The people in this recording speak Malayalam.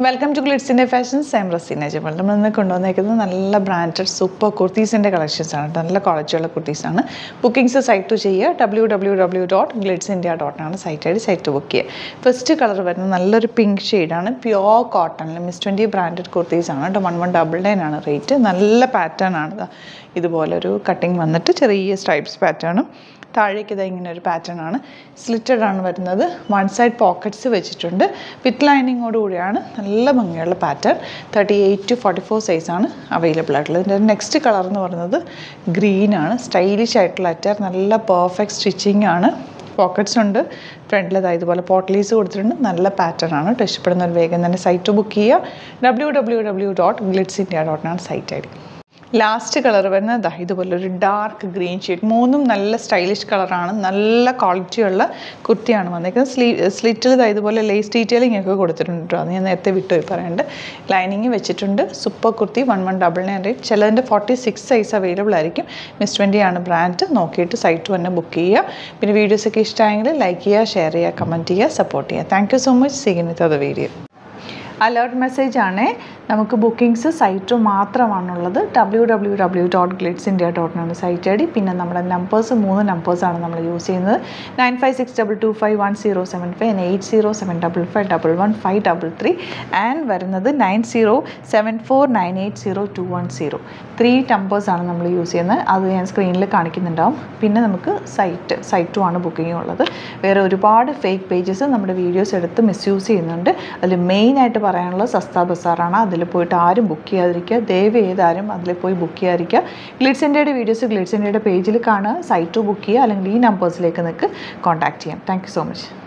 വെൽക്കം ടു ഗ്ലിറ്റ്സിൻ്റെ ഫാഷൻസ് സെയിം റസീന ജബൽ നമ്മൾ ഇന്ന് കൊണ്ടുവന്നേക്കുന്നത് നല്ല ബ്രാൻഡഡ് സൂപ്പർ കുർത്തീസിൻ്റെ കളക്ഷൻസ് ആണ് നല്ല ക്വാളിറ്റിയുള്ള കുർത്തീസാണ് ബുക്കിംഗ്സ് സൈറ്റ് ടു ചെയ്യുക W W W dot Glitz India dot ആണ് സൈറ്റ് ആയിട്ട് സൈറ്റ് ബുക്ക് ചെയ്യുക ഫസ്റ്റ് കളർ വരുന്നത് നല്ലൊരു പിങ്ക് ഷെയ്ഡാണ് പ്യോർ കോട്ടണിൽ മിസ് ട്വൻറ്റി ബ്രാൻഡഡ് കുർത്തീസാണ് കേട്ടോ വൺ വൺ ഡബിൾ നയൻ ആണ് റേറ്റ് നല്ല പാറ്റേൺ ആണ് ദാ ഇതുപോലൊരു കട്ടിങ് വന്നിട്ട് ചെറിയ സ്ട്രൈപ്സ് പാറ്റേണും താഴേക്ക് ഇതാ ഇങ്ങനെ ഒരു പാറ്റേൺ ആണ് സ്ലിറ്റഡ് ആണ് വരുന്നത് വൺ സൈഡ് പോക്കറ്റ്സ് വെച്ചിട്ടുണ്ട് വിത്ത് ലൈനിങ്ങോട് കൂടിയാണ് നല്ല ഭംഗിയുള്ള pattern thirty eight to forty four സൈസാണ് അവൈലബിൾ ആയിട്ടുള്ളത് ഇതിൻ്റെ നെക്സ്റ്റ് കളർ എന്ന് പറയുന്നത് ഗ്രീൻ ആണ് സ്റ്റൈലിഷ് ആയിട്ടുള്ള അറ്റാർ നല്ല പെർഫെക്റ്റ് സ്റ്റിച്ചിങ് ആണ് പോക്കറ്റ്സ് ഉണ്ട് ഫ്രണ്ടിൽ ഇതാ ഇതുപോലെ പോട്ട്ലീസ് കൊടുത്തിട്ടുണ്ട് നല്ല പാറ്റേൺ ആണ് കേട്ടോ ഇഷ്ടപ്പെടുന്ന ഒരു വേഗം തന്നെ സൈറ്റ് ബുക്ക് ചെയ്യുക W W W dot Glitz India ഡോട്ടിനാണ് site I D last colour വരുന്നത് ദാ ഇതുപോലൊരു ഡാർക്ക് ഗ്രീൻ ഷെയ്ഡ് മൂന്നും നല്ല സ്റ്റൈലിഷ് കളറാണ് നല്ല ക്വാളിറ്റിയുള്ള കുർത്തിയാണ് വന്നേക്കുന്നത് സ്ലീ സ്ലിറ്റിൽ ഇതാ ഇതുപോലെ ലേസ് ഡീറ്റെയിലിംഗ് ഒക്കെ കൊടുത്തിട്ടുണ്ട് കേട്ടോ അത് ഞാൻ നേരത്തെ വിട്ടുപോയി പറയേണ്ടത് ലൈനിങ് വെച്ചിട്ടുണ്ട് super kurti one one double nine rate ചിലതിൻ്റെ ഫോർട്ടി സിക്സ് സൈസ് അവൈലബിൾ ആയിരിക്കും മിസ് ട്വൻറ്റി ആണ് ബ്രാൻഡ് നോക്കിയിട്ട് സൈറ്റ് തന്നെ ബുക്ക് ചെയ്യുക പിന്നെ വീഡിയോസൊക്കെ ഇഷ്ടമായെങ്കിൽ ലൈക്ക് ചെയ്യുക ഷെയർ ചെയ്യുക കമൻറ്റ് ചെയ്യുക സപ്പോർട്ട് ചെയ്യുക താങ്ക് യു സോ മച്ച് സീഗിനിത്ത് അത് വീഡിയോ അലേർട്ട് മെസ്സേജ് ആണ് നമുക്ക് ബുക്കിംഗ്സ് സൈറ്റ് മാത്രമാണുള്ളത് W W W dot Glitz India ഡോട്ടിനാണ് സൈറ്റ് ഐ ഡി പിന്നെ നമ്മുടെ നമ്പേഴ്സ് മൂന്ന് നമ്പേഴ്സാണ് നമ്മൾ യൂസ് ചെയ്യുന്നത് nine five six double two five one zero seven five eight zero seven double five double one five double three and വരുന്നത് nine zero seven four nine eight zero two one zero three നമ്പേഴ്സാണ് നമ്മൾ യൂസ് ചെയ്യുന്നത് അത് ഞാൻ സ്ക്രീനിൽ കാണിക്കുന്നുണ്ടാവും പിന്നെ നമുക്ക് സൈറ്റ് സൈറ്റും ആണ് ബുക്കിംഗ് ഉള്ളത് വേറെ ഒരുപാട് ഫേക്ക് പേജസ് നമ്മുടെ വീഡിയോസ് എടുത്ത് മിസ്യൂസ് ചെയ്യുന്നുണ്ട് അതിൽ മെയിനായിട്ട് പറയാനുള്ളത് സസ്ത ബസാറാണ് അതിൽ പോയിട്ട് ആരും ബുക്ക് ചെയ്യാതിരിക്കുക ദയവ് ചെയ്താരും അതിൽ പോയി ബുക്ക് ചെയ്യാതിരിക്കുക ഗ്ലിറ്റ്സ് ഇന്ത്യയുടെ വീഡിയോസ് ഗ്ലിറ്റ്സ് ഇന്ത്യയുടെ പേജിൽ കാണുക സൈറ്റ് ബുക്ക് ചെയ്യുക അല്ലെങ്കിൽ ഈ നമ്പേഴ്സിലേക്ക് നിങ്ങൾക്ക് കോൺടാക്ട് ചെയ്യാം താങ്ക് സോ മച്ച്